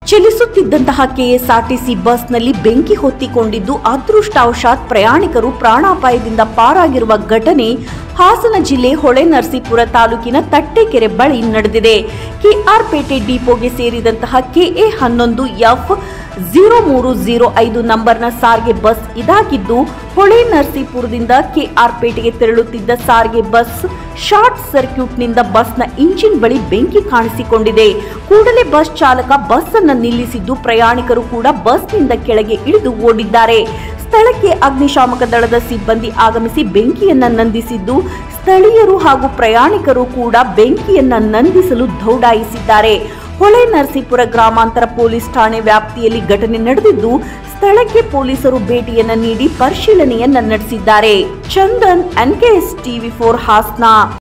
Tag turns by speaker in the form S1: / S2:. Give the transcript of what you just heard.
S1: ಚಲಿಸುತ್ತಿದ್ದಂತಹ KSRTC ಬಸ್ನಲ್ಲಿ ಬೆಂಕಿ ಹೊತ್ತಿಕೊಂಡಿದ್ದು ಅದೃಷ್ಟವಶಾತ್ ಪ್ರಯಾಣಿಕರು ಪ್ರಾಣಾಪಾಯದಿಂದ ಪಾರಾಗಿರುವ ಘಟನೆ ಹಾಸನ ಜಿಲ್ಲೆ ಹೊಳೆನರಸೀಪುರ ತಾಲೂಕಿನ ತಟ್ಟೆಕೆರೆ ಬಳಿ ನಡೆದಿದೆ ಕೆಆರ್ಪೇಟೆ ಡಿಪೋಗೆ ಸೇರಿದಂತಹ ಕೆಎ ಹನ್ನೊಂದು ಎಫ್ ಝೀರೋ ಮೂರು ಝೀರೋ ಐದು ನಂಬರ್ನ ಸಾರಿಗೆ ಬಸ್ ಇದಾಗಿದ್ದು ಹೊಳೆ ನರಸೀಪುರದಿಂದ ಕೆಆರ್ಪೇಟೆಗೆ ತೆರಳುತ್ತಿದ್ದ ಸಾರಿಗೆ ಬಸ್ ಶಾರ್ಟ್ ಸರ್ಕ್ಯೂಟ್ನಿಂದ ಬಸ್ನ ಇಂಜಿನ್ ಬಳಿ ಬೆಂಕಿ ಕಾಣಿಸಿಕೊಂಡಿದೆ ಕೂಡಲೇ ಬಸ್ ಚಾಲಕ ಬಸ್ ಅನ್ನು ನಿಲ್ಲಿಸಿದ್ದು ಪ್ರಯಾಣಿಕರು ಕೂಡ ಬಸ್ನಿಂದ ಕೆಳಗೆ ಇಳಿದು ಓಡಿದ್ದಾರೆ ಸ್ಥಳಕ್ಕೆ ಅಗ್ನಿಶಾಮಕ ದಳದ ಸಿಬ್ಬಂದಿ ಆಗಮಿಸಿ ಬೆಂಕಿಯನ್ನ ನಂದಿಸಿದ್ದು ಸ್ಥಳೀಯರು ಹಾಗೂ ಪ್ರಯಾಣಿಕರು ಕೂಡ ಬೆಂಕಿಯನ್ನ ನಂದಿಸಲು ದೌಡಾಯಿಸಿದ್ದಾರೆ ಹೊಳೆ ನರಸೀಪುರ ಗ್ರಾಮಾಂತರ ಪೊಲೀಸ್ ಠಾಣೆ ವ್ಯಾಪ್ತಿಯಲ್ಲಿ ಘಟನೆ ನಡೆದಿದ್ದು ಸ್ಥಳಕ್ಕೆ ಪೊಲೀಸರು ಭೇಟಿಯನ್ನ ನೀಡಿ ಪರಿಶೀಲನೆಯನ್ನ ನಡೆಸಿದ್ದಾರೆ ಚಂದನ್ ಎನ್ಕೆಎಸ್ ಟಿವಿ ಫೋರ್ ಹಾಸ್ನಾ